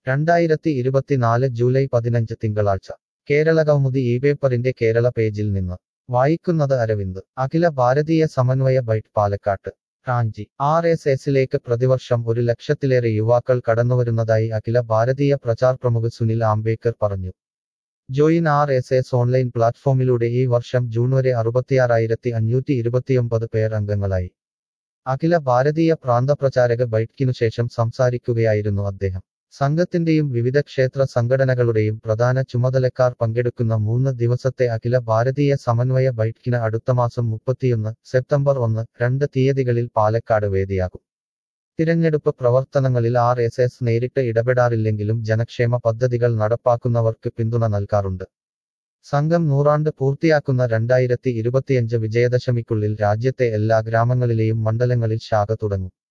രണ്ടായിരത്തി ഇരുപത്തിനാല് ജൂലൈ പതിനഞ്ച് തിങ്കളാഴ്ച കേരള കൗമുദി ഈ പേപ്പറിന്റെ കേരള പേജിൽ നിന്ന് വായിക്കുന്നത് അരവിന്ദ് അഖില ഭാരതീയ സമന്വയ ബൈറ്റ് പാലക്കാട്ട് റാഞ്ചി ആർ എസ് എസിലേക്ക് പ്രതിവർഷം ഒരു ലക്ഷത്തിലേറെ യുവാക്കൾ കടന്നുവരുന്നതായി അഖില ഭാരതീയ പ്രചാർ പ്രമുഖ് സുനിൽ ആംബേദ്കർ പറഞ്ഞു join R S S online പ്ലാറ്റ്ഫോമിലൂടെ ഈ വർഷം ജൂൺ വരെ അറുപത്തിയാറായിരത്തി അഞ്ഞൂറ്റി ഇരുപത്തിയൊമ്പത് പേർ അംഗങ്ങളായി അഖില ഭാരതീയ പ്രാന്തപ്രചാരക ബൈഠ്ക്കിനു ശേഷം സംസാരിക്കുകയായിരുന്നു അദ്ദേഹം സംഘത്തിന്റെയും വിവിധ ക്ഷേത്ര സംഘടനകളുടെയും പ്രധാന ചുമതലക്കാർ പങ്കെടുക്കുന്ന മൂന്ന് ദിവസത്തെ അഖില ഭാരതീയ സമന്വയ ബൈഠ്ക്കിന് അടുത്ത മാസം മുപ്പത്തിയൊന്ന് സെപ്റ്റംബർ ഒന്ന് രണ്ട് തീയതികളിൽ പാലക്കാട് വേദിയാകും തിരഞ്ഞെടുപ്പ് പ്രവർത്തനങ്ങളിൽ ആർ എസ് എസ് നേരിട്ട് ഇടപെടാറില്ലെങ്കിലും ജനക്ഷേമ പദ്ധതികൾ നടപ്പാക്കുന്നവർക്ക് പിന്തുണ നൽകാറുണ്ട് സംഘം നൂറാണ്ട് പൂർത്തിയാക്കുന്ന രണ്ടായിരത്തി ഇരുപത്തിയഞ്ച് വിജയദശമിക്കുള്ളിൽ രാജ്യത്തെ എല്ലാ ഗ്രാമങ്ങളിലെയും മണ്ഡലങ്ങളിൽ ശാഖ തുടങ്ങും